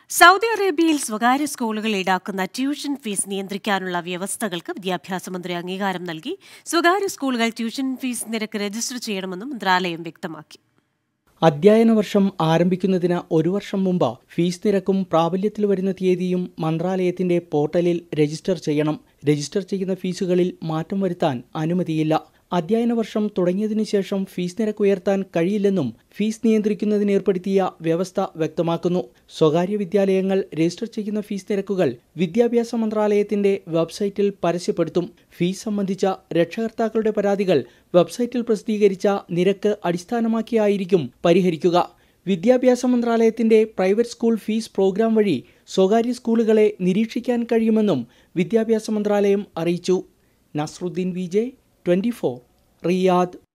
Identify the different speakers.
Speaker 1: Saudi അറേബ്യയിൽ സ്വകാര്യ സ്കൂളുകൾ ഈടാക്കുന്ന ട്യൂഷൻ ഫീസ് നിയന്ത്രിക്കാനുള്ള വ്യവസ്ഥകൾക്ക് വിദ്യാഭ്യാസ മന്ത്രി അംഗീകാരം നൽകി സ്വകാര്യ സ്കൂളുകൾ ട്യൂഷൻ ഫീസ് നിരക്ക് രജിസ്റ്റർ ചെയ്യണമെന്നും മന്ത്രാലയം വ്യക്തമാക്കി
Speaker 2: അധ്യയന വർഷം ആരംഭിക്കുന്നതിന് ഒരു വർഷം മുമ്പ് ഫീസ് നിരക്കും പ്രാബല്യത്തിൽ വരുന്ന തീയതിയും മന്ത്രാലയത്തിന്റെ പോർട്ടലിൽ രജിസ്റ്റർ ചെയ്യണം രജിസ്റ്റർ ചെയ്യുന്ന ഫീസുകളിൽ മാറ്റം വരുത്താൻ അനുമതിയില്ല അധ്യയന വർഷം തുടങ്ങിയതിനു ശേഷം ഫീസ് നിരക്ക് ഉയർത്താൻ കഴിയില്ലെന്നും ഫീസ് നിയന്ത്രിക്കുന്നതിന് ഏർപ്പെടുത്തിയ വ്യവസ്ഥ വ്യക്തമാക്കുന്നു സ്വകാര്യ വിദ്യാലയങ്ങൾ രജിസ്റ്റർ ചെയ്യുന്ന ഫീസ് നിരക്കുകൾ വിദ്യാഭ്യാസ മന്ത്രാലയത്തിന്റെ വെബ്സൈറ്റിൽ പരസ്യപ്പെടുത്തും ഫീസ് സംബന്ധിച്ച രക്ഷകർത്താക്കളുടെ പരാതികൾ വെബ്സൈറ്റിൽ പ്രസിദ്ധീകരിച്ച നിരക്ക് അടിസ്ഥാനമാക്കിയായിരിക്കും പരിഹരിക്കുക വിദ്യാഭ്യാസ മന്ത്രാലയത്തിന്റെ പ്രൈവറ്റ് സ്കൂൾ ഫീസ് പ്രോഗ്രാം വഴി സ്വകാര്യ സ്കൂളുകളെ നിരീക്ഷിക്കാൻ കഴിയുമെന്നും വിദ്യാഭ്യാസ മന്ത്രാലയം അറിയിച്ചു Nasruddin V J twenty four Riyadh